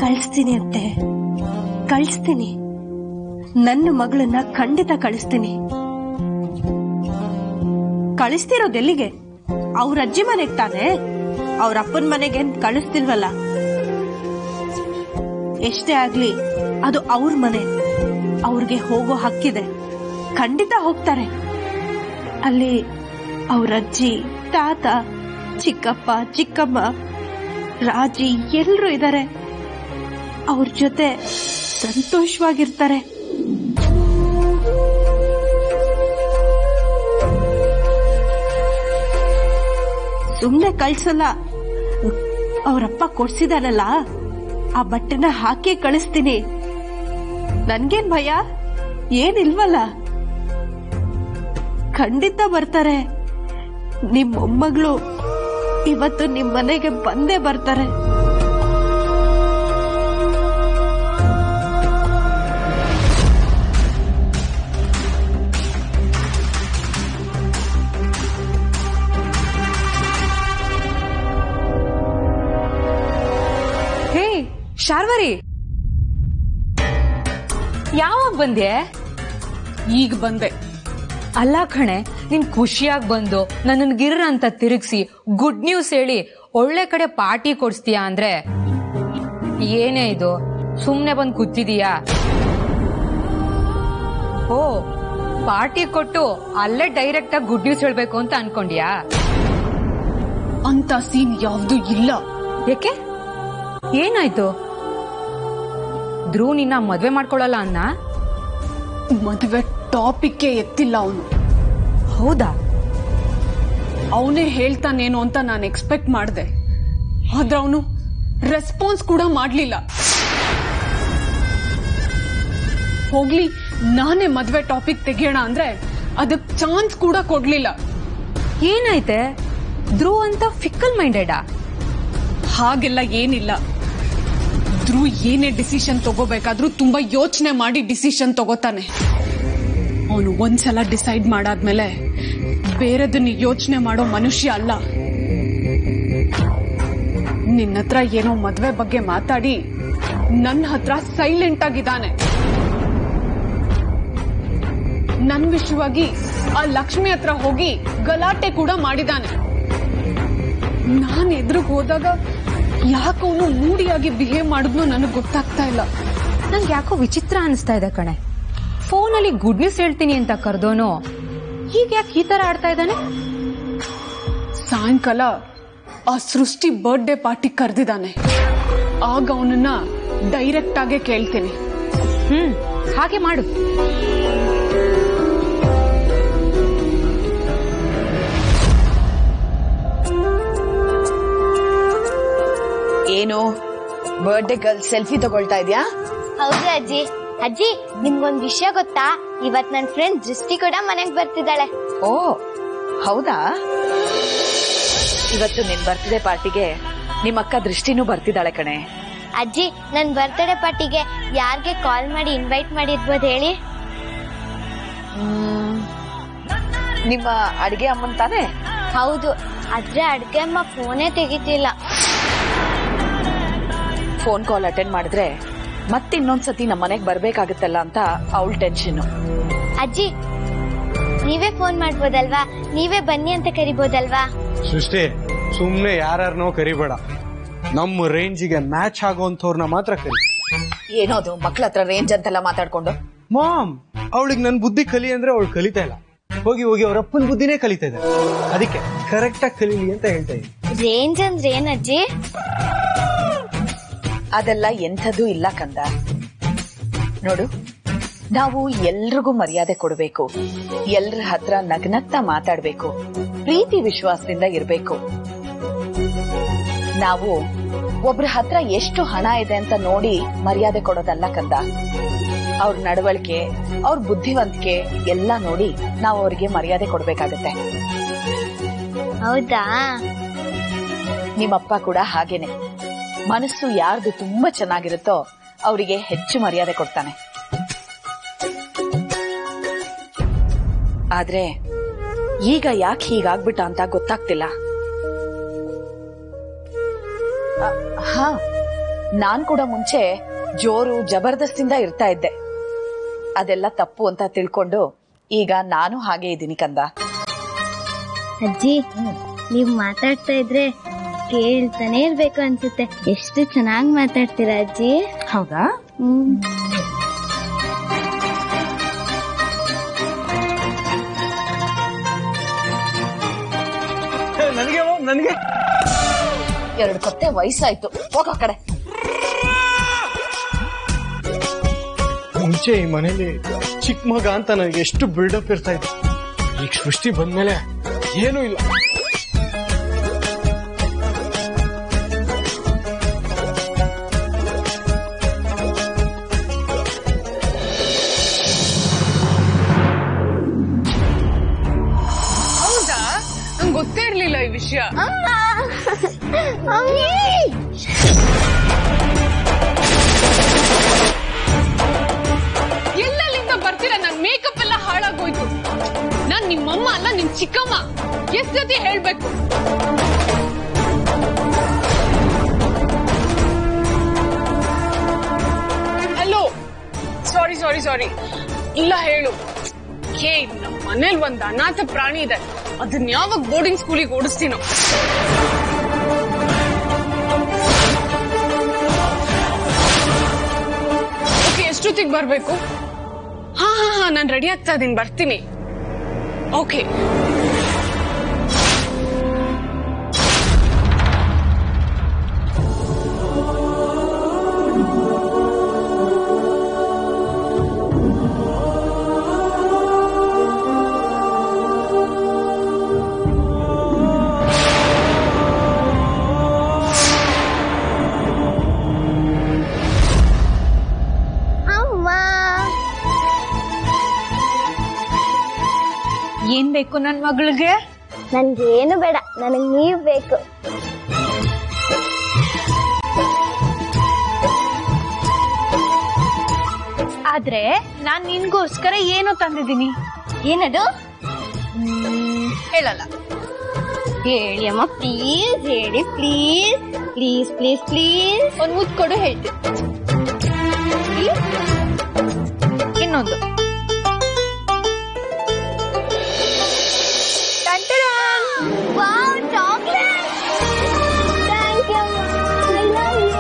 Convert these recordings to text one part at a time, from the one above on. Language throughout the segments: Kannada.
ಕಳಿಸ್ತೀನಿ ಅಂತೆ ಕಳಿಸ್ತೀನಿ ನನ್ನ ಮಗಳನ್ನ ಖಂಡಿತ ಕಳಿಸ್ತೀನಿ ಕಳಿಸ್ತಿರೋದೆಲ್ಲಿಗೆ ಅವ್ರ ಅಜ್ಜಿ ಮನೆಗ್ ತಾನೆ ಅವ್ರ ಅಪ್ಪನ ಮನೆಗೆ ಕಳಿಸ್ತಿಲ್ವಲ್ಲ ಎಷ್ಟೇ ಆಗ್ಲಿ ಅದು ಅವ್ರ ಮನೆ ಅವ್ರಿಗೆ ಹೋಗೋ ಹಕ್ಕಿದೆ ಖಂಡಿತ ಹೋಗ್ತಾರೆ ಅಲ್ಲಿ ಅವ್ರ ಅಜ್ಜಿ ತಾತ ಚಿಕ್ಕಪ್ಪ ಚಿಕ್ಕಮ್ಮ ರಾಜಿ ಎಲ್ರೂ ಇದ್ದಾರೆ ಅವ್ರ ಜೊತೆ ಸಂತೋಷವಾಗಿರ್ತಾರೆ ಸುಮ್ನೆ ಕಳ್ಸಲ್ಲ ಅವರಪ್ಪ ಕೊಡ್ಸಿದಾನಲ್ಲ ಆ ಬಟ್ಟೆನ ಹಾಕಿ ಕಳಿಸ್ತೀನಿ ನನ್ಗೇನ್ ಭಯ ಏನಿಲ್ವಲ್ಲ ಖಂಡಿತ ಬರ್ತಾರೆ ನಿಮ್ ಮೊಮ್ಮಗಳು ಇವತ್ತು ನಿಮ್ ಮನೆಗೆ ಬಂದೇ ಬರ್ತಾರೆ ಹೇ ಶಾರ್ವರಿ ಯಾವಾಗ ಬಂದೆ ಈಗ ಬಂದೆ ಅಲ್ಲ ಕಣೆ ನೀನ್ ಖುಷಿಯಾಗಿ ಬಂದು ನನ್ನನ್ ಗಿರ್ರ ಅಂತ ತಿರುಗಿಸಿ ಗುಡ್ ನ್ಯೂಸ್ ಹೇಳಿ ಒಳ್ಳೆ ಕಡೆ ಪಾರ್ಟಿ ಕೊಡ್ಸ್ತೀಯಾ ಅಂದ್ರೆ ಏನೇ ಇದು ಸುಮ್ನೆ ಬಂದ್ ಕೂತಿದೀಯಾ ಓ ಪಾರ್ಟಿ ಕೊಟ್ಟು ಅಲ್ಲೇ ಡೈರೆಕ್ಟ್ ಆಗಿ ಗುಡ್ ನ್ಯೂಸ್ ಹೇಳ್ಬೇಕು ಅಂತ ಅನ್ಕೊಂಡ್ಯಾ ಅಂತ ಸೀನ್ ಯಾವ್ದು ಇಲ್ಲ ಯಾಕೆ ಏನಾಯ್ತು ಧ್ರುವ್ ನಿನ್ನ ಮದ್ವೆ ಮಾಡ್ಕೊಳಲ್ಲ ಅನ್ನ ಮದುವೆ ಟಾಪಿಕ್ಗೆ ಎತ್ತಿಲ್ಲ ಅವನು ಹೌದಾ ಅವನೇ ಹೇಳ್ತಾನೇನೋ ಅಂತ ನಾನು ಎಕ್ಸ್ಪೆಕ್ಟ್ ಮಾಡಿದೆ ಆದ್ರೆ ಅವನು ರೆಸ್ಪಾನ್ಸ್ ಕೂಡ ಮಾಡ್ಲಿಲ್ಲ ಹೋಗ್ಲಿ ನಾನೇ ಮದ್ವೆ ಟಾಪಿಕ್ ತೆಗಿಯೋಣ ಅಂದ್ರೆ ಅದಕ್ ಚಾನ್ಸ್ ಕೂಡ ಕೊಡ್ಲಿಲ್ಲ ಏನಾಯ್ತೆ ಧ್ರುವ್ ಅಂತ ಫಿಕ್ಕಲ್ ಮೈಂಡೆಡಾ ಹಾಗೆಲ್ಲ ಏನಿಲ್ಲ ಧ್ರುವ್ ಏನೇ ಡಿಸಿಷನ್ ತಗೋಬೇಕಾದ್ರೂ ತುಂಬಾ ಯೋಚನೆ ಮಾಡಿ ಡಿಸಿಷನ್ ತಗೋತಾನೆ ಅವನು ಒಂದ್ಸಲ ಡಿಸೈಡ್ ಮಾಡಾದ್ಮೇಲೆ ಬೇರೆದನ್ನ ಯೋಚನೆ ಮಾಡೋ ಮನುಷ್ಯ ಅಲ್ಲ ನಿನ್ನ ಹತ್ರ ಏನೋ ಮದ್ವೆ ಬಗ್ಗೆ ಮಾತಾಡಿ ನನ್ನ ಹತ್ರ ಸೈಲೆಂಟ್ ಆಗಿದ್ದಾನೆ ನನ್ ವಿಷಯವಾಗಿ ಆ ಲಕ್ಷ್ಮಿ ಹತ್ರ ಹೋಗಿ ಗಲಾಟೆ ಕೂಡ ಮಾಡಿದಾನೆ ನಾನ್ ಎದುರಿಗೆ ಹೋದಾಗ ಯಾಕವನು ಮೂಡಿಯಾಗಿ ಬಿಹೇವ್ ಮಾಡಿದ್ನೋ ನನಗೆ ಗೊತ್ತಾಗ್ತಾ ಇಲ್ಲ ನಂಗೆ ಯಾಕೋ ವಿಚಿತ್ರ ಅನಿಸ್ತಾ ಇದೆ ಕಣೆ ಫೋನಲ್ಲಿ ಗುಡ್ ನ್ಯೂಸ್ ಹೇಳ್ತೀನಿ ಅಂತ ಕರ್ದೋನು ಈಗ ಯಾಕೆ ಈ ತರ ಆಡ್ತಾ ಇದ್ದಾನೆ ಸಾಯಂಕಾಲ ಆ ಸೃಷ್ಟಿ ಬರ್ಡೇ ಪಾರ್ಟಿ ಕರೆದಿದ್ದಾನೆ ಆಗ ಅವನನ್ನ ಡೈರೆಕ್ಟ್ ಆಗೇ ಕೇಳ್ತೀನಿ ಹ್ಮ್ ಹಾಗೆ ಮಾಡು ಏನು ಬರ್ಡೇ ಗರ್ಲ್ ಸೆಲ್ಫಿ ತಗೊಳ್ತಾ ಇದ್ಯಾ ಹೌದು ಅಜ್ಜಿ ಅಜ್ಜಿ ನಿಮ್ಗೊಂದ್ ವಿಷಯ ಗೊತ್ತಾ ಇವತ್ ನನ್ ಫ್ರೆಂಡ್ ದೃಷ್ಟಿ ಕೂಡ ಮನೆಗ್ ಬರ್ತಿದ್ದಾಳೆ ಓ ಹೌದಾ ಇವತ್ತು ನಿನ್ ಬರ್ತ್ಡೇ ಪಾರ್ಟಿಗೆ ನಿಮ್ಮ ಅಕ್ಕ ದೃಷ್ಟಿನೂ ಬರ್ತಿದ್ದಾಳೆ ಕಣೆ ಅಜ್ಜಿ ನನ್ ಬರ್ತ್ಡೇ ಪಾರ್ಟಿಗೆ ಯಾರ್ಗೆ ಕಾಲ್ ಮಾಡಿ ಇನ್ವೈಟ್ ಮಾಡಿರ್ಬೋದು ಹೇಳಿ ಹ್ಮ್, ನಿಮ್ಮ ಅಡಿಗೆ ಅಮ್ಮನ್ ತಾನೆ ಹೌದು ಆದ್ರೆ ಅಡ್ಗೆ ಅಮ್ಮ ಫೋನೇ ತೆಗಿತಿಲ್ಲ ಫೋನ್ ಕಾಲ್ ಅಟೆಂಡ್ ಮಾಡಿದ್ರೆ ಮತ್ತೆ ಇನ್ನೊಂದ್ಸತಿ ನಮ್ಮ ಮನೆಗ್ ಬರ್ಬೇಕಾಗತ್ತಲ್ಲ ಅಂತ ಅವಳ ಟೆನ್ಷನ್ ಅಜ್ಜಿ ನೀವೇ ಫೋನ್ ಮಾಡ್ಬೋದಲ್ವಾ ನೀವೇ ಬನ್ನಿ ಅಂತ ಕರಿಬೋದಲ್ವಾ ಸೃಷ್ಟಿ ಸುಮ್ನೆ ಯಾರನ್ನೋ ಕರಿಬೇಡ ನಮ್ಮ ರೇಂಜಿಗೆ ಮ್ಯಾಚ್ ಆಗೋಂಥವ್ರನ್ನ ಮಾತ್ರ ಕರಿ ಏನೋದು ಮಕ್ಳ ಹತ್ರ ರೇಂಜ್ ಅಂತೆಲ್ಲ ಮಾತಾಡ್ಕೊಂಡು ಮಾಮ್ ಅವಳಿಗೆ ನನ್ ಬುದ್ಧಿ ಕಲಿ ಅಂದ್ರೆ ಅವಳು ಕಲಿತಾ ಇಲ್ಲ ಹೋಗಿ ಹೋಗಿ ಅವ್ರ ಅಪ್ಪನ ಬುದ್ಧಿನೇ ಕಲಿತಾ ಇದ್ದಾರೆ ಅದಕ್ಕೆ ಕರೆಕ್ಟ್ ಆಗಿ ಕಲೀಲಿ ಅಂತ ಹೇಳ್ತಾ ಇದ್ದೀನಿ ರೇಂಜ್ ಅಂದ್ರೆ ಏನ್ ಅಜ್ಜಿ ಅದೆಲ್ಲ ಎಂಥದೂ ಇಲ್ಲ ಕಂದ ನೋಡು ನಾವು ಎಲ್ರಿಗೂ ಮರ್ಯಾದೆ ಕೊಡಬೇಕು ಎಲ್ರ ಹತ್ರ ನಗ್ನಗ್ತಾ ಮಾತಾಡ್ಬೇಕು ಪ್ರೀತಿ ವಿಶ್ವಾಸದಿಂದ ಇರ್ಬೇಕು ನಾವು ಒಬ್ರ ಹತ್ರ ಎಷ್ಟು ಹಣ ಇದೆ ಅಂತ ನೋಡಿ ಮರ್ಯಾದೆ ಕೊಡೋದಲ್ಲ ಕಂದ ಅವ್ರ ನಡವಳಿಕೆ ಅವ್ರ ಬುದ್ಧಿವಂತಿಕೆ ಎಲ್ಲ ನೋಡಿ ನಾವು ಅವ್ರಿಗೆ ಮರ್ಯಾದೆ ಕೊಡ್ಬೇಕಾಗತ್ತೆ ಹೌದಾ ನಿಮ್ಮಪ್ಪ ಕೂಡ ಹಾಗೇನೆ ಮನಸ್ಸು ಯಾರ್ದು ತುಂಬಾ ಚೆನ್ನಾಗಿರುತ್ತೋ ಅವರಿಗೆ ಹೆಚ್ಚು ಮರ್ಯಾದೆ ಕೊಡ್ತಾನೆ ಆದ್ರೆ ಈಗ ಯಾಕೆ ಹೀಗಾಗ್ಬಿಟ್ಟ ಅಂತ ಗೊತ್ತಾಗ್ತಿಲ್ಲ ಅ, ಹಾ ನಾನ್ ಕೂಡ ಮುಂಚೆ ಜೋರು ಜಬರ್ದಸ್ತಿಂದ ಇರ್ತಾ ಇದ್ದೆ ಅದೆಲ್ಲ ತಪ್ಪು ಅಂತ ತಿಳ್ಕೊಂಡು ಈಗ ನಾನು ಹಾಗೆ ಇದ್ದೀನಿ ಕಂದ ಅಜ್ಜಿ ನೀವ್ ಮಾತಾಡ್ತಾ ಇದ್ರೆ ಕೇಳ್ತಾನೆ ಇರ್ಬೇಕು ಅನ್ಸುತ್ತೆ ಎಷ್ಟು ಚೆನ್ನಾಗಿ ಮಾತಾಡ್ತೀರಾ ಅಜ್ಜಿ ಹೌದಾ ಹ್ಮ್ ನನಗೆ ನನಗೆ ಎರಡು ಕತ್ತೆ ವಯಸ್ಸಾಯ್ತು ಹೋಗ ಆ ಕಡೆ ಮುಂಚೆ ಈ ಮನೇಲಿ ಚಿಕ್ಕ ಮಗ ಅಂತ ನನಗೆ ಎಷ್ಟು ಬಿಲ್ಡಪ್ ಇರ್ತಾ ಇತ್ತು ಈಗ ಸೃಷ್ಟಿ ಬಂದ್ಮೇಲೆ ಏನೂ ಇಲ್ಲ ಹೌದಾ ನಂಗೆ ಗೊತ್ತೇ ಇರ್ಲಿಲ್ಲ ಈ ವಿಷಯ ಎಲ್ಲೆಲ್ಲಿಂದ ಬರ್ತೀರಾ ನನ್ ಮೇಕಪ್ ಎಲ್ಲ ಹಾಳಾಗೋಯ್ತು ನಾನ್ ನಿಮ್ಮಮ್ಮ ಅಲ್ಲ ನಿಮ್ ಚಿಕ್ಕಮ್ಮ ಎಷ್ಟ್ ಜೊತೆ ಹೇಳ್ಬೇಕು ಹಲೋ ಸಾರಿ ಸಾರಿ ಸಾರಿ ಇಲ್ಲ ಹೇಳು ಹೇ ನಮ್ಮ ಮನೇಲಿ ಒಂದ್ ಅನಾಥ ಪ್ರಾಣಿ ಇದೆ ಅದನ್ನ ಯಾವಾಗ ಬೋರ್ಡಿಂಗ್ ಸ್ಕೂಲಿಗೆ ಓಡಿಸ್ತೀನೋ ಓಕೆ ಎಷ್ಟೊತ್ತಿಗೆ ಬರ್ಬೇಕು ಹಾ ಹಾ ಹಾ ನಾನು ರೆಡಿ ಆಗ್ತಾ ಇದೀನಿ ಬರ್ತೀನಿ ಓಕೆ ಅಮ್ಮ ಏನ್ ಬೇಕು ನನ್ ಮಗಳಿಗೆ ನನ್ಗೆ ಏನು ಬೇಡ ನನಗ್ ನೀವ್ ಬೇಕು ಆದ್ರೆ ನಾನ್ ನಿನ್ಗೋಸ್ಕರ ಏನೋ ತಂದಿದ್ದೀನಿ ಏನದು ಹೇಳಲ್ಲ ಹೇಳಿ ಅಮ್ಮ ಪ್ಲೀಸ್ ಹೇಳಿ ಪ್ಲೀಸ್ ಪ್ಲೀಸ್ ಪ್ಲೀಸ್ ಪ್ಲೀಸ್ ಒಂದ್ ಮುದ್ ಕೊಡು ಹೇಳ್ತೀನಿ ಇನ್ನೊಂದು wow chocolate thank you I love you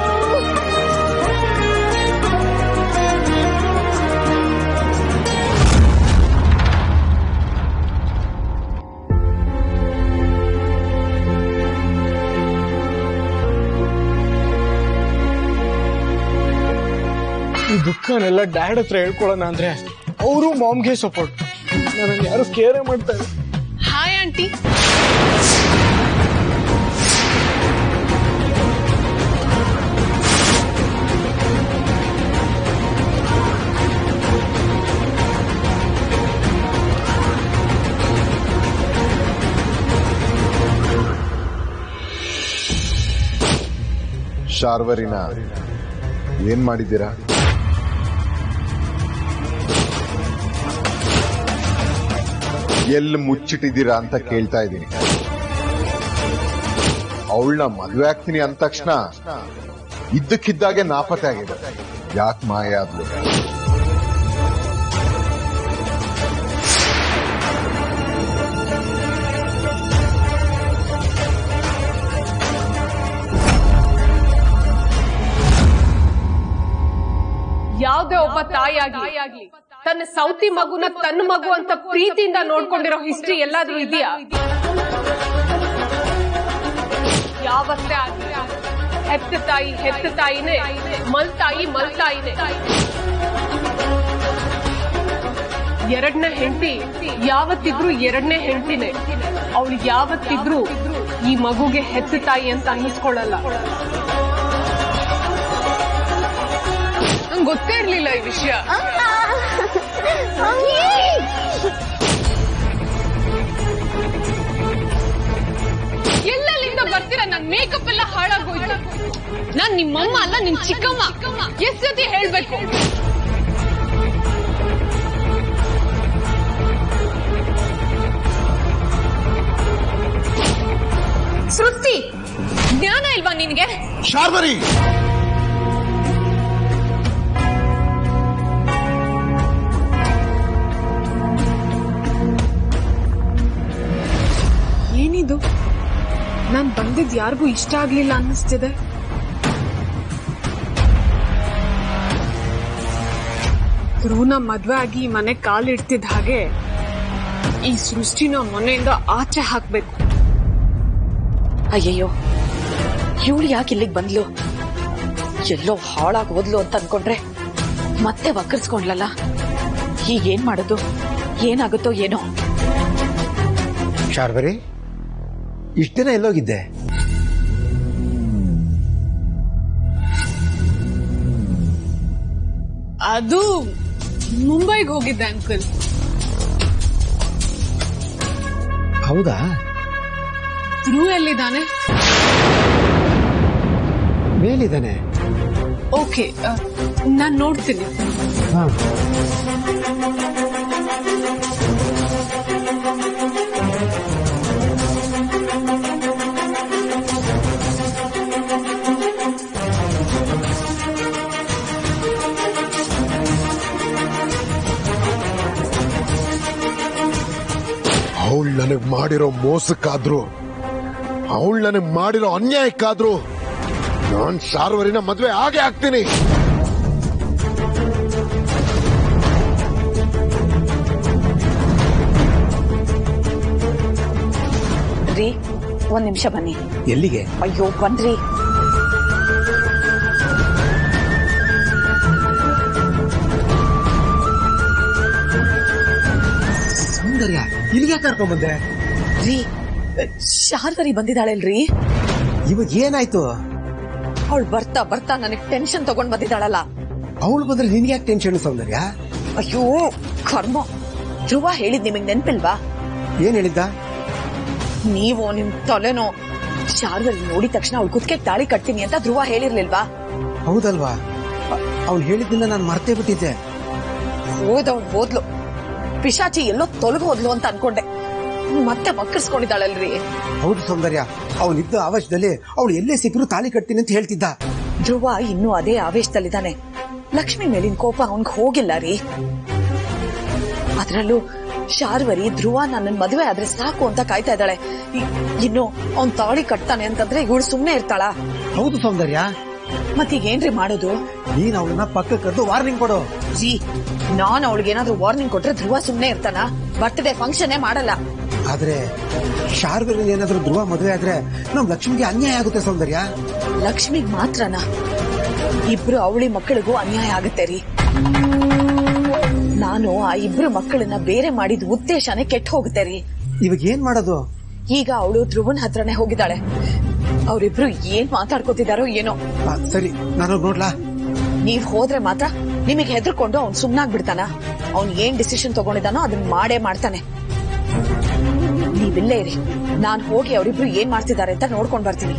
ಈ ದುಃಖನೆಲ್ಲ ಡ್ಯಾಡ್ ಹತ್ರ ಹೇಳ್ಕೊಳ್ಳೋಣ ಅಂದ್ರೆ ಅವರು ಮಾಮ್ಗೆ ಸಪೋರ್ಟ್ ನನ್ನ ಯಾರು ಕೇರೇ ಮಾಡ್ತಾರೆ ಹಾಯ್ ಆಂಟಿ ಶಾರ್ವರಿನ ಏನ್ ಮಾಡಿದ್ದೀರಾ ಎಲ್ಲಿ ಮುಚ್ಚಿಟ್ಟಿದ್ದೀರಾ ಅಂತ ಕೇಳ್ತಾ ಇದ್ದೀನಿ ಅವಳನ್ನ ಮದ್ವೆ ಆಗ್ತೀನಿ ಅಂದ ತಕ್ಷಣ ಇದ್ದಕ್ಕಿದ್ದಾಗೆ ನಾಪತ್ತೆ ಆಗಿದೆ ಯಾಕೆ ಮಾಯ ಆದ್ಲು ಯಾವ್ದೇ ಒಬ್ಬ ತಾಯಿಯಾಗ್ಲಿ ತನ್ನ ಸೌತಿ ಮಗುನ ತನ್ನ ಮಗು ಅಂತ ಪ್ರೀತಿಯಿಂದ ನೋಡ್ಕೊಂಡಿರೋ ಹಿಸ್ಟ್ರಿ ಎಲ್ಲಾದ್ರೂ ಇದೆಯಾ ಯಾವತ್ತೇ ಆಗ್ಲಿ ಹೆತ್ತ ತಾಯಿ ಹೆತ್ತ ತಾಯಿನೇ ಮಲ್ತಾಯಿ ಮಲ್ತಾಯಿನೇ ಎರಡನೇ ಹೆಂಡತಿ ಯಾವತ್ತಿದ್ರು ಎರಡನೇ ಹೆಂಡತಿನೇ ಅವಳು ಯಾವತ್ತಿದ್ರು ಈ ಮಗುಗೆ ಹೆತ್ತ ತಾಯಿ ಅಂತ ಅನ್ನಿಸ್ಕೊಳ್ಳಲ್ಲ ನಂಗೆ ಗೊತ್ತೇ ಇರ್ಲಿಲ್ಲ ಈ ವಿಷಯ ಎಲ್ಲೆಲ್ಲಿಂದ ಬರ್ತೀರಾ ನನ್ ಮೇಕಪ್ ಎಲ್ಲ ಹಾಳಾಗೋಯ್ತು ನಾನ್ ನಿಮ್ಮಮ್ಮ ಅಲ್ಲ ನಿಮ್ ಚಿಕ್ಕಮ್ಮ ಎಷ್ಟ್ ಸತಿ ಹೇಳ್ಬೇಕು ಸೃಷ್ಟಿ ಜ್ಞಾನ ಇಲ್ವಾ ನಿನ್ಗೆ ಶಾರ್ವರಿ ಏನಿದು ನಾನ್ ಬಂದಿದ್ ಯಾರಿಗೂ ಇಷ್ಟ ಆಗ್ಲಿಲ್ಲ ಅನ್ನಿಸ್ತಿದೆ ಧ್ರುವನ ಮದ್ವೆ ಆಗಿ ಈ ಮನೆ ಕಾಲಿಡ್ತಿದ್ದ ಹಾಗೆ ಈ ಸೃಷ್ಟಿನ ಮನೆಯಿಂದ ಆಚೆ ಹಾಕ್ಬೇಕು ಅಯ್ಯಯ್ಯೋ ಇವಳು ಯಾಕೆ ಇಲ್ಲಿಗೆ ಬಂದ್ಲು ಎಲ್ಲೋ ಹಾಳಾಗ್ ಹೋದ್ಲು ಅಂತ ಅನ್ಕೊಂಡ್ರೆ ಮತ್ತೆ ವಕ್ಕರ್ಸ್ಕೊಂಡ್ಲಲ್ಲ ಈಗೇನ್ ಮಾಡೋದು ಏನಾಗುತ್ತೋ ಏನೋ ಶಾರ್ವರಿ ಇಷ್ಟ ದಿನ ಎಲ್ಲೋಗಿದ್ದೆ ಅದು ಮುಂಬೈಗೆ ಹೋಗಿದ್ದೆ ಅಂಕಲ್ ಹೌದಾ ಧ್ರುವ್ ಎಲ್ಲಿದ್ದಾನೆ ಮೇಲಿದ್ದಾನೆ ಓಕೆ ನಾನ್ ನೋಡ್ತೀನಿ ಹಾ ಅವಳು ನನಗ್ ಮಾಡಿರೋ ಮೋಸಕ್ಕಾದ್ರು ಅವಳು ನನಗ್ ಮಾಡಿರೋ ಅನ್ಯಾಯಕ್ಕಾದ್ರು ನಾನ್ ಶಾರ್ವರಿನ ಮದ್ವೆ ಹಾಗೆ ಆಗ್ತೀನಿ ರೀ ಒಂದ್ ನಿಮಿಷ ಬನ್ನಿ ಎಲ್ಲಿಗೆ ಅಯ್ಯೋ ಬನ್ರಿ ಸೌಂದರ್ಯ ಇಲ್ಲಿಗೆ ಕರ್ಕೊಂಡ್ ಬಂದೆ ರೀ ಶಾರ್ವರಿ ಬಂದಿದ್ದಾಳಲ್ರಿ ಇವಾಗ ಏನಾಯ್ತು ಅವಳು ಬರ್ತಾ ಬರ್ತಾ ನನಗ್ ಟೆನ್ಷನ್ ತಗೊಂಡ್ ಬಂದಿದ್ದಾಳಲ್ಲ ಅವಳು ಬಂದ್ರೆ ನಿನ್ಗೆ ಯಾಕೆ ಟೆನ್ಷನ್ ಸೌಂದರ್ಯ ಅಯ್ಯೋ ಕರ್ಮ ಧ್ರುವ ಹೇಳಿದ್ ನಿಮಗ್ ನೆನ್ಪಿಲ್ವಾ ಏನ್ ಹೇಳಿದ್ದ ನೀವು ನಿಮ್ ತಲೆನೋ ಶಾರದಲ್ಲಿ ನೋಡಿದ ತಕ್ಷಣ ಅವಳು ಕುತ್ಕೆ ತಾಳಿ ಕಟ್ತೀನಿ ಅಂತ ಧ್ರುವ ಹೇಳಿರ್ಲಿಲ್ವಾ ಹೌದಲ್ವಾ ಅವ್ನು ಹೇಳಿದ್ದನ್ನ ನಾನು ಮರ್ತೇ ಬಿಟ್ಟಿದ್ದೆ ಹೋದವ್ಳು ಹೋದ್ಲು ಪಿಶಾಚಿ ಎಲ್ಲೋ ತೊಲಗು ಹೋದ್ಲು ಅಂತ ಅನ್ಕೊಂಡೆ ಮತ್ತೆ ಮಕ್ಕರ್ಸ್ಕೊಂಡಿದ್ದಾಳಲ್ರಿ ಹೌದು ಸೌಂದರ್ಯ ಅವನಿದ್ದ ಆವೇಶದಲ್ಲಿ ಅವಳು ಎಲ್ಲೇ ಸಿಕ್ಕರು ತಾಳಿ ಕಟ್ತೀನಿ ಅಂತ ಹೇಳ್ತಿದ್ದ ಧ್ರುವ ಇನ್ನೂ ಅದೇ ಆವೇಶದಲ್ಲಿದ್ದಾನೆ ಲಕ್ಷ್ಮಿ ಮೇಲಿನ ಕೋಪ ಅವನ್ಗ್ ಹೋಗಿಲ್ಲ ರೀ ಅದ್ರಲ್ಲೂ ಶಾರ್ವರಿ ಧ್ರುವ ನನ್ನ ಮದುವೆ ಆದ್ರೆ ಸಾಕು ಅಂತ ಕಾಯ್ತಾ ಇದ್ದಾಳೆ ಇ- ಇನ್ನು ಅವ್ನ್ ತಾಳಿ ಕಟ್ತಾನೆ ಅಂತಂದ್ರೆ ಇವಳು ಸುಮ್ನೆ ಇರ್ತಾಳ ಹೌದು ಸೌಂದರ್ಯ ಮತ್ತೀಗೇನ್ರಿ ಮಾಡೋದು ನೀನ್ ಅವಳನ್ನ ಪಕ್ಕ ಕರೆದು ವಾರ್ನಿಂಗ್ ಕೊಡು ಜಿ ನಾನ್ ಅವಳಿಗೆ ಏನಾದ್ರೂ ವಾರ್ನಿಂಗ್ ಕೊಟ್ರೆ ಧ್ರುವ ಸುಮ್ನೆ ಇರ್ತಾನ ಬರ್ತಡೆ ಫಂಕ್ಷನ್ ಮಾಡಲ್ಲ ಆದ್ರೆ ಶಾರ್ವರಿ ಏನಾದ್ರೂ ಧ್ರುವ ಮದುವೆ ಆದ್ರೆ ನಮ್ ಲಕ್ಷ್ಮಿಗೆ ಅನ್ಯಾಯ ಆಗುತ್ತೆ ಸೌಂದರ್ಯ ಲಕ್ಷ್ಮಿಗ್ ಮಾತ್ರನ ಇಬ್ರು ಅವಳಿ ಮಕ್ಕಳಿಗೂ ಅನ್ಯಾಯ ಆಗುತ್ತೆ ರೀ ನಾನು ಆ ಇಬ್ರು ಮಕ್ಕಳನ್ನ ಬೇರೆ ಮಾಡಿದ ಉದ್ದೇಶನೇ ಕೆಟ್ಟ ಹೋಗುತ್ತೆ ರೀ ಇವಾಗ ಏನ್ ಮಾಡೋದು ಈಗ ಅವಳು ಧ್ರುವನ್ ಹತ್ರನೇ ಹೋಗಿದ್ದಾಳೆ ಅವರಿಬ್ರು ಏನ್ ಮಾತಾಡ್ಕೋತಿದಾರೋ ಏನೋ ಆ, ಸರಿ ನಾನು ನೋಡ್ಲಾ ನೀವ್ ಹೋದ್ರೆ ಮಾತ್ರ ನಿಮಗೆ ಹೆದರ್ಕೊಂಡು ಅವ್ನ್ ಸುಮ್ನಾಗ್ಬಿಡ್ತಾನ ಅವ್ನ್ ಏನ್ ಡಿಸಿಷನ್ ತಗೊಂಡಿದಾನೋ ಅದನ್ನ ಮಾಡೇ ಮಾಡ್ತಾನೆ ನೀವಿಲ್ಲೇ ಇರಿ ನಾನ್ ಹೋಗಿ ಅವರಿಬ್ರು ಏನ್ ಮಾಡ್ತಿದ್ದಾರೆ ಅಂತ ನೋಡ್ಕೊಂಡ್ ಬರ್ತೀನಿ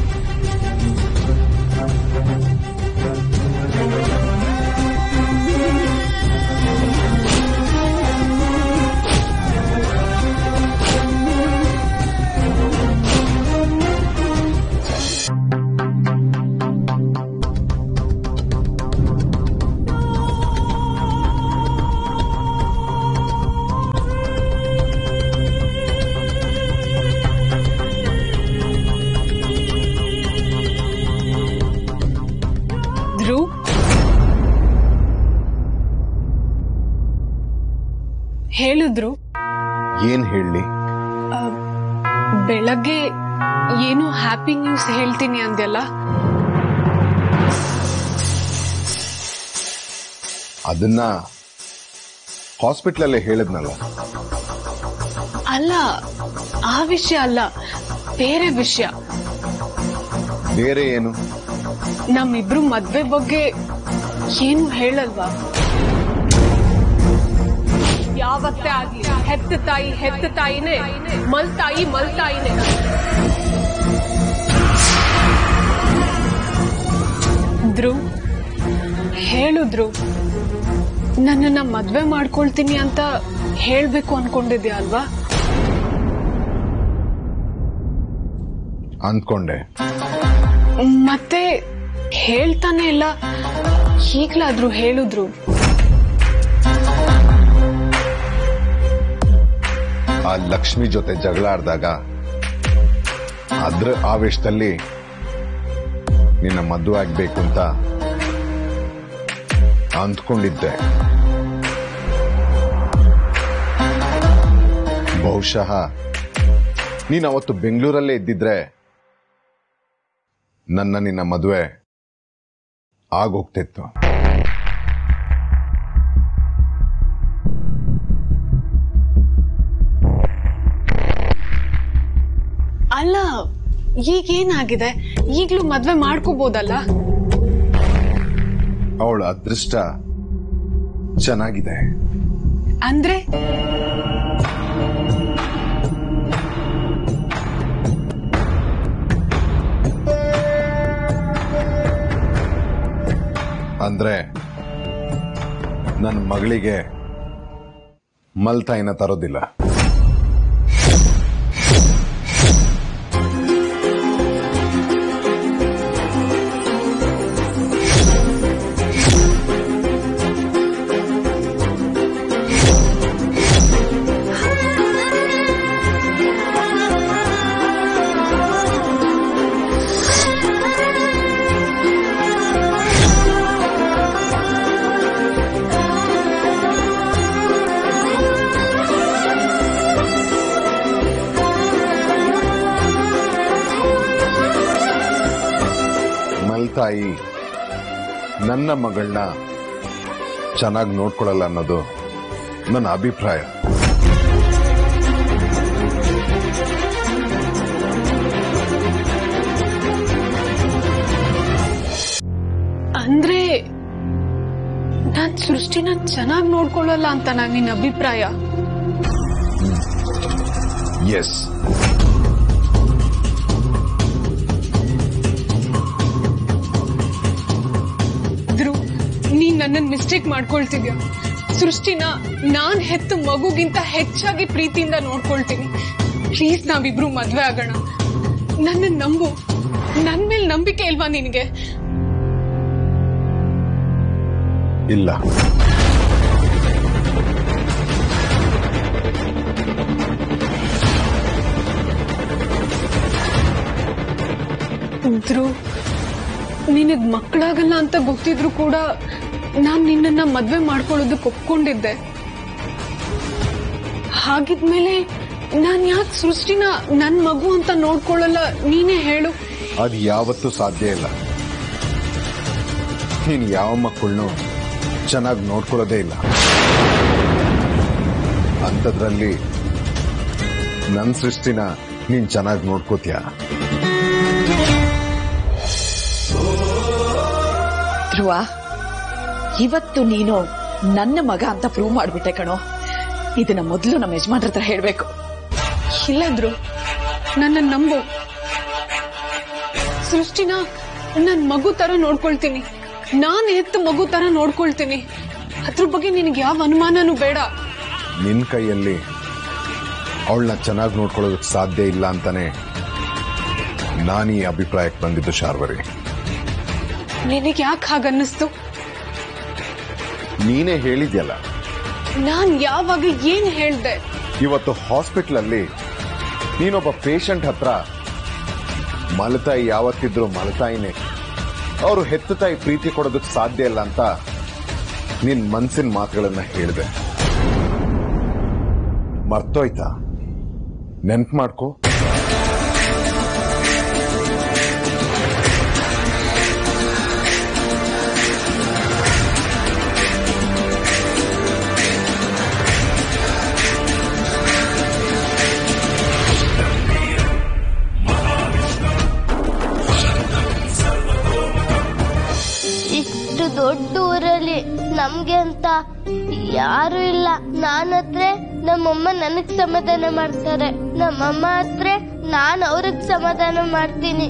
ಧ್ರುವ್ ಹೇಳಿದ್ರು ಏನ್ ಹೇಳಿ ಬೆಳಗ್ಗೆ ಏನು ಹ್ಯಾಪಿ ನ್ಯೂಸ್ ಹೇಳ್ತೀನಿ ಅಂದ್ಯಲ್ಲ ಅದನ್ನ ಹಾಸ್ಪಿಟ್ಲಲ್ಲೇ ಹೇಳಿದ್ನಲ್ಲ ಅಲ್ಲ ಆ ವಿಷಯ ಅಲ್ಲ ಬೇರೆ ವಿಷಯ ಬೇರೆ ಏನು ನಮ್ಮಿಬ್ರು ಮದ್ವೆ ಬಗ್ಗೆ ಏನು ಹೇಳಲ್ವಾ ಯಾವತ್ತೇ ಆಗ್ಲಿ ಹೆತ್ತ ತಾಯಿ ಹೆತ್ತ ತಾಯಿನೇ ಮಲ್ತಾಯಿ ಮಲ್ತಾಯಿನೇ ಧ್ರುವ್ ಹೇಳಿದ್ರು ನನ್ನನ್ನ ಮದ್ವೆ ಮಾಡ್ಕೊಳ್ತೀನಿ ಅಂತ ಹೇಳ್ಬೇಕು ಅನ್ಕೊಂಡಿದ್ಯಾ ಅಲ್ವಾ ಅಂದ್ಕೊಂಡೆ ಮತ್ತೆ ಹೇಳ್ತಾನೆ ಇಲ್ಲ ಈಗ್ಲಾದ್ರೂ ಹೇಳಿದ್ರು ಆ ಲಕ್ಷ್ಮಿ ಜೊತೆ ಜಗಳ ಆಡ್ದಾಗ ಅದ್ರ ಆವೇಶದಲ್ಲಿ ನಿನ್ನ ಮದುವೆ ಆಗ್ಬೇಕು ಅಂತ ಅಂದ್ಕೊಂಡಿದ್ದೆ ಬಹುಶಃ ನೀನ್ ಅವತ್ತು ಬೆಂಗಳೂರಲ್ಲೇ ಇದ್ದಿದ್ರೆ ನನ್ನ ನಿನ್ನ ಮದುವೆ ಆಗೋಗ್ತಿತ್ತು ಅಲ್ಲ ಈಗೇನಾಗಿದೆ ಈಗ್ಲೂ ಮದ್ವೆ ಮಾಡ್ಕೋಬೋದಲ್ಲ ಅವಳ ಅದೃಷ್ಟ ಚೆನ್ನಾಗಿದೆ ಅಂದ್ರೆ ಅಂದ್ರೆ ನನ್ನ ಮಗಳಿಗೆ ಮಲ್ತಾಯಿನ ತರೋದಿಲ್ಲ ಮಲ್ತಾಯಿ ನನ್ನ ಮಗಳನ್ನ ಚೆನ್ನಾಗಿ ನೋಡ್ಕೊಳ್ಳಲ್ಲ ಅನ್ನೋದು ನನ್ನ ಅಭಿಪ್ರಾಯ ಅಂದ್ರೆ ನಾನ್ ಸೃಷ್ಟಿನ ಚೆನ್ನಾಗ್ ನೋಡ್ಕೊಳ್ಳಲ್ಲ ಅಂತ ನಾನ್ ನಿನ್ನ ಅಭಿಪ್ರಾಯ ಎಸ್ ಧ್ರುವ್ ನೀನ್ ನನ್ನನ್ ಮಿಸ್ಟೇಕ್ ಮಾಡ್ಕೊಳ್ತಿದ್ಯಾ ಸೃಷ್ಟಿನ ನಾನ್ ಹೆತ್ತ ಮಗುಗಿಂತ ಹೆಚ್ಚಾಗಿ ಪ್ರೀತಿಯಿಂದ ನೋಡ್ಕೊಳ್ತೀನಿ ಪ್ಲೀಸ್ ನಾವಿಬ್ರು ಮದ್ವೆ ಆಗೋಣ ನನ್ನ ನಂಬು ನನ್ ಮೇಲ್ ನಂಬಿಕೆ ಇಲ್ವಾ ನಿನಗೆ ಇಲ್ಲ ಧ್ರುವ್ ನಿನಗ್ ಮಕ್ಕಳಾಗಲ್ಲ ಅಂತ ಗೊತ್ತಿದ್ರು ಕೂಡ ನಾನ್ ನಿನ್ನನ್ನ ಮದ್ವೆ ಮಾಡ್ಕೊಳ್ಳೋದಕ್ಕೆ ಒಪ್ಕೊಂಡಿದ್ದೆ ಹಾಗಿದ್ಮೇಲೆ ನಾನ್ ಯಾಕೆ ಸೃಷ್ಟಿನ ನನ್ ಮಗು ಅಂತ ನೋಡ್ಕೊಳ್ಳಲ್ಲ ನೀನೇ ಹೇಳು ಅದು ಯಾವತ್ತೂ ಸಾಧ್ಯ ಇಲ್ಲ ನೀನು ಯಾವ ಮಕ್ಕಳನ್ನು ಚೆನ್ನಾಗಿ ನೋಡ್ಕೊಳ್ಳೋದೇ ಇಲ್ಲ ಅಂಥದ್ರಲ್ಲಿ ನನ್ನ ಸೃಷ್ಟಿನ ನೀನ್ ಚೆನ್ನಾಗಿ ನೋಡ್ಕೋತೀಯ ಧ್ರುವ ಇವತ್ತು ನೀನು ನನ್ನ ಮಗ ಅಂತ ಪ್ರೂವ್ ಮಾಡ್ಬಿಟ್ಟೆ ಕಣೋ ಇದನ್ನ ಮೊದಲು ನಮ್ಮ ಯಜಮಾನ್ರ ಹತ್ರ ಹೇಳ್ಬೇಕು ಇಲ್ಲ ಧ್ರುವ್ ನನ್ನ ನಂಬು ಸೃಷ್ಟಿನ ನನ್ ಮಗು ತರ ನೋಡ್ಕೊಳ್ತೀನಿ ನಾನ್ ಹೆತ್ತ ಮಗು ತರ ನೋಡ್ಕೊಳ್ತೀನಿ ಅದ್ರ ಬಗ್ಗೆ ನಿನಗೆ ಯಾವ ಅನುಮಾನನೂ ಬೇಡ ನಿನ್ ಕೈಯಲ್ಲಿ ಅವಳನ್ನ ಚೆನ್ನಾಗಿ ನೋಡ್ಕೊಳ್ಳೋದಕ್ಕೆ ಸಾಧ್ಯ ಇಲ್ಲ ಅಂತಾನೆ ನಾನು ಈ ಅಭಿಪ್ರಾಯಕ್ಕೆ ಬಂದಿದ್ದು ಶಾರ್ವರಿ ನಿನಗೆ ಯಾಕೆ ಹಾಗನ್ನಿಸ್ತು ನೀನೇ ಹೇಳಿದ್ಯಲ್ಲ ನಾನ್ ಯಾವಾಗ ಏನ್ ಹೇಳ್ದೆ ಇವತ್ತು ಹಾಸ್ಪಿಟಲ್ ಅಲ್ಲಿ ನೀನೊಬ್ಬ ಪೇಷಂಟ್ ಹತ್ರ ಮಲತಾಯಿ ಯಾವತ್ತಿದ್ರು ಮಲತಾಯಿನೇ ಅವರು ಹೆತ್ತ ತಾಯಿ ಪ್ರೀತಿ ಕೊಡೋದಕ್ಕೆ ಸಾಧ್ಯ ಇಲ್ಲ ಅಂತ ನಿನ್ ಮನ್ಸಿನ ಮಾತುಗಳನ್ನ ಹೇಳಿದೆ ಮರ್ತೋಯ್ತಾ ನೆನ್ಪು ಮಾಡ್ಕೋ ಇಷ್ಟು ದೊಡ್ಡ ಊರಲ್ಲಿ ನಮ್ಗೆ ಅಂತ ಯಾರು ಇಲ್ಲ ನಾನ್ ಹತ್ರ ನಮ್ಮಮ್ಮ ನನಗ್ ಸಮಾಧಾನ ಮಾಡ್ತಾರೆ ನಮ್ಮಮ್ಮ ಹತ್ರ ನಾನ್ ಅವ್ರಿಗೆ ಸಮಾಧಾನ ಮಾಡ್ತೀನಿ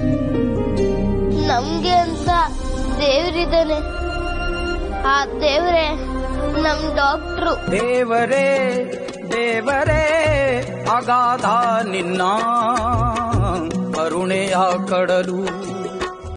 ನಮ್ಗೆ ಅಂತ ದೇವ್ರಿದಾನೆ ಆ ದೇವ್ರೆ ನಮ್ ಡಾಕ್ಟ್ರು ದೇವರೇ ದೇವರೇ ಅಗಾಧ ನಿನ್ನ ಕರುಣೆಯ ಕಡಲು